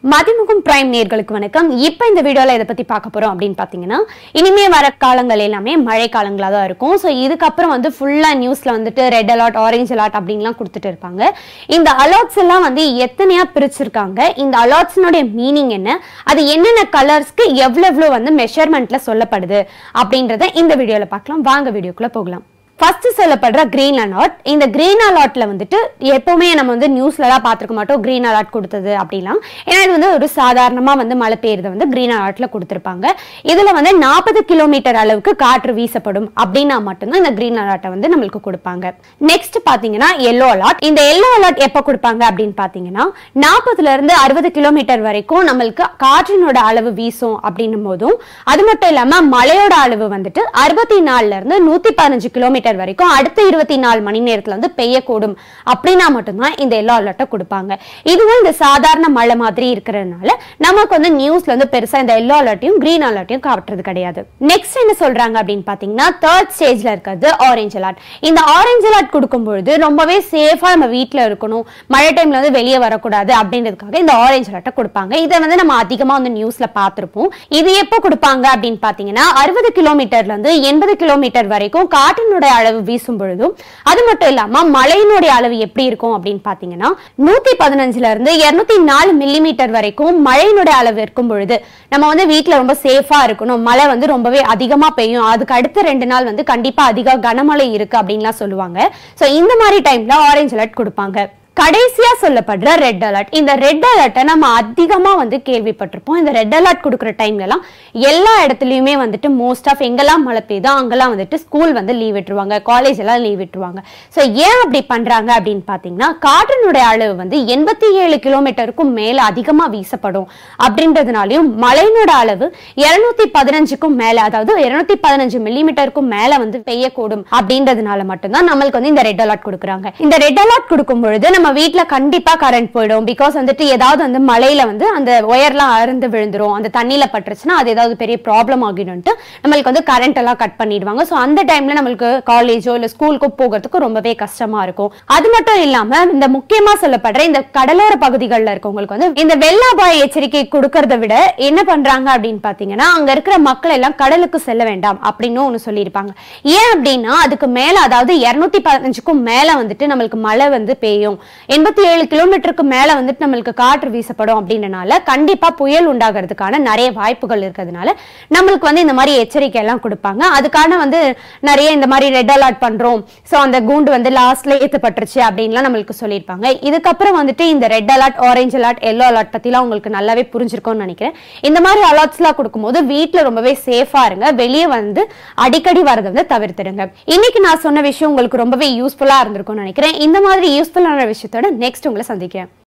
மதிமுகம் prime நேர்களுக்கு வணக்கம் இப்போ இந்த வீடியோல இதை பத்தி பார்க்க போறோம் அப்படின்னு பாத்தீங்கன்னா இனிமே வர காலங்கள் எல்லாமே மழை காலங்களா தான் இருக்கும் ஸோ இதுக்கப்புறம் வந்து ஃபுல்லா நியூஸ்ல வந்துட்டு ரெட் அலர்ட் ஆரஞ்சு அலர்ட் அப்படின்லாம் கொடுத்துட்டு இருப்பாங்க இந்த அலர்ட்ஸ் எல்லாம் வந்து எத்தனையா பிரிச்சிருக்காங்க இந்த அலர்ட்ஸ்னுடைய மீனிங் என்ன அது என்னென்ன கலர்ஸ்க்கு எவ்வளவு எவ்வளவு வந்து மெஷர்மெண்ட்ல சொல்லப்படுது அப்படின்றத இந்த வீடியோல பார்க்கலாம் வாங்க வீடியோக்குள்ள போகலாம் ஃபர்ஸ்ட் சொல்லப்படுற கிரீன் அலர்ட் இந்த கிரீன் அலர்ட்ல வந்துட்டு எப்பவுமே நம்ம வந்து நியூஸ்லலாம் பார்த்துருக்க மாட்டோம் கிரீன் அலர்ட் கொடுத்தது அப்படிலாம் ஏன்னா இது வந்து ஒரு சாதாரணமா வந்து மழை பெய்யுறத வந்து கிரீன் அலர்ட்ல கொடுத்துருப்பாங்க இதுல வந்து நாற்பது கிலோமீட்டர் அளவுக்கு காற்று வீசப்படும் அப்படின்னா மட்டும்தான் இந்த கிரீன் அலர்ட்டை வந்து நம்மளுக்கு கொடுப்பாங்க நெக்ஸ்ட் பாத்தீங்கன்னா எல்லோ அலர்ட் இந்த எல்லோ அலர்ட் எப்போ கொடுப்பாங்க அப்படின்னு பாத்தீங்கன்னா நாற்பதுல இருந்து அறுபது கிலோமீட்டர் வரைக்கும் நம்மளுக்கு காற்றினோட அளவு வீசும் அப்படின்னும் போதும் அது மட்டும் இல்லாம மழையோட அளவு வந்துட்டு அறுபத்தி நாலுல இருந்து நூத்தி பதினஞ்சு கிலோமீட்டர் வரைக்கும் அடுத்த இருபத்தி நாலு மணி நேரத்துல வந்து பெய்யக்கூடும் அப்படின்னா மட்டும்தான் இந்த எல்லோ அலர்ட்டை கொடுப்பாங்க இதுவும் இந்த சாதாரண மழை மாதிரி இருக்கிறதுனால நமக்கு வந்து நியூஸ்ல வந்து பெருசா இந்த எல்லோ அலர்ட்டையும் கிரீன் அலர்ட்டையும் காட்டுறது கிடையாது நெக்ஸ்ட் என்ன சொல்றாங்க அப்படின்னு பாத்தீங்கன்னா தேர்ட் ஸ்டேஜ்ல இருக்கிறது ஆரஞ்சு அலர்ட் இந்த ஆரஞ்சு அலர்ட் கொடுக்கும் பொழுது ரொம்பவே சேஃபா நம்ம வீட்ல இருக்கணும் மழை டைம்ல வந்து வெளியே வரக்கூடாது அப்படின்றதுக்காக இந்த ஆரஞ்சு அலர்ட்டை கொடுப்பாங்க இதை வந்து நம்ம அதிகமா வந்து நியூஸ்ல பார்த்திருப்போம் இது எப்போ கொடுப்பாங்க அப்படின்னு பாத்தீங்கன்னா அறுபது கிலோமீட்டர்ல இருந்து எண்பது கிலோமீட்டர் வரைக்கும் காற்றினுடைய அளவு வீசும் பொழுதும் அது மட்டும் இல்லாம மழையினுடைய அளவு எப்படி இருக்கும் அப்படின்னு பாத்தீங்கன்னா நூத்தி பதினஞ்சுல இருந்து இருநூத்தி நாலு மில்லிமீட்டர் வரைக்கும் மழையினுடைய அளவு இருக்கும் பொழுது நம்ம வந்து வீட்ல ரொம்ப சேஃபா இருக்கணும் மழை வந்து ரொம்பவே அதிகமா பெய்யும் அதுக்கு அடுத்த ரெண்டு நாள் வந்து கண்டிப்பா அதிக கனமழை இருக்கு அப்படின்லாம் சொல்லுவாங்க சோ இந்த மாதிரி டைம்ல ஆரஞ்சு அலர்ட் கொடுப்பாங்க கடைசியா சொல்லப்படுற ரெட் அலர்ட் இந்த ரெட் அலர்ட்டை நம்ம அதிகமா வந்து கேள்விப்பட்டிருப்போம் இந்த ரெட் அலர்ட் கொடுக்குற டைம்ல எல்லாம் எல்லா இடத்துலயுமே வந்துட்டு மோஸ்ட் ஆஃப் எங்கெல்லாம் மழை பெய்யுதோ அங்கெல்லாம் வந்துட்டு ஸ்கூல் வந்து லீவ் விட்டுருவாங்க காலேஜ் எல்லாம் லீவ் விட்டுருவாங்க ஸோ ஏன் அப்படி பண்றாங்க அப்படின்னு பாத்தீங்கன்னா காற்றினுடைய அளவு வந்து எண்பத்தி ஏழு கிலோமீட்டருக்கும் மேல அதிகமா வீசப்படும் அப்படின்றதுனாலையும் மழையினோட அளவு இருநூத்தி பதினஞ்சுக்கும் மேல அதாவது இருநூத்தி பதினஞ்சு மில்லிமீட்டருக்கும் மேல வந்து பெய்யக்கூடும் அப்படின்றதுனால மட்டும்தான் நம்மளுக்கு வந்து இந்த ரெட் அலர்ட் கொடுக்குறாங்க இந்த ரெட் அலர்ட் கொடுக்கும் பொழுது நம்ம வீட்ல கண்டிப்பா கரண்ட் போயிடும் பிகாஸ் வந்துட்டு ஏதாவது வந்து மழையில வந்து அந்த ஒயர்லாம் அறுந்து விழுந்துரும் அந்த தண்ணியில பட்டுருச்சுன்னா அது ஏதாவது பெரிய ப்ராப்ளம் ஆகிடும்ட்டு நம்மளுக்கு வந்து கரண்ட் எல்லாம் கட் பண்ணிடுவாங்க ஸோ அந்த டைம்ல நம்மளுக்கு காலேஜோ இல்ல ஸ்கூலுக்கோ போகிறதுக்கு ரொம்பவே கஷ்டமா இருக்கும் அது மட்டும் இல்லாம இந்த முக்கியமா சொல்லப்படுற இந்த கடலோர பகுதிகளில் இருக்கவங்களுக்கு வந்து இந்த வெள்ள அபாய எச்சரிக்கை கொடுக்கறத விட என்ன பண்றாங்க அப்படின்னு பாத்தீங்கன்னா அங்க இருக்கிற மக்கள் எல்லாம் கடலுக்கு செல்ல வேண்டாம் அப்படின்னு ஒண்ணு சொல்லியிருப்பாங்க ஏன் அப்படின்னா அதுக்கு மேல அதாவது இருநூத்தி பதினஞ்சுக்கும் மேல வந்துட்டு நம்மளுக்கு மழை வந்து பெய்யும் எண்பத்தி ஏழு கிலோமீட்டருக்கு மேல வந்துட்டு நம்மளுக்கு காற்று வீசப்படும் அப்படின்றனால கண்டிப்பா புயல் உண்டாகிறதுக்கான நிறைய வாய்ப்புகள் இருக்கிறதுனால நம்மளுக்கு வந்து இந்த மாதிரி எச்சரிக்கை எல்லாம் கொடுப்பாங்க அதுக்கான வந்து நிறைய இந்த மாதிரி ரெட் அலர்ட் பண்றோம் சோ அந்த கூண்டு வந்து லாஸ்ட்ல ஏத்துப்பட்டுருச்சு அப்படின்லாம் நம்மளுக்கு சொல்லியிருப்பாங்க இதுக்கப்புறம் வந்துட்டு இந்த red alert orange alert yellow alert பத்திலாம் உங்களுக்கு நல்லாவே புரிஞ்சிருக்கும்னு நினைக்கிறேன் இந்த மாதிரி அலர்ட்ஸ்லாம் கொடுக்கும்போது வீட்ல ரொம்பவே சேஃபா இருங்க வெளியே வந்து அடிக்கடி வரதை வந்து தவிர்த்துடுங்க இன்னைக்கு நான் சொன்ன விஷயம் உங்களுக்கு ரொம்பவே யூஸ்ஃபுல்லா இருந்திருக்கும்னு நினைக்கிறேன் இந்த மாதிரி யூஸ்ஃபுல்லான விஷயத்தோட நெக்ஸ்ட் உங்களை சந்திக்கிறேன்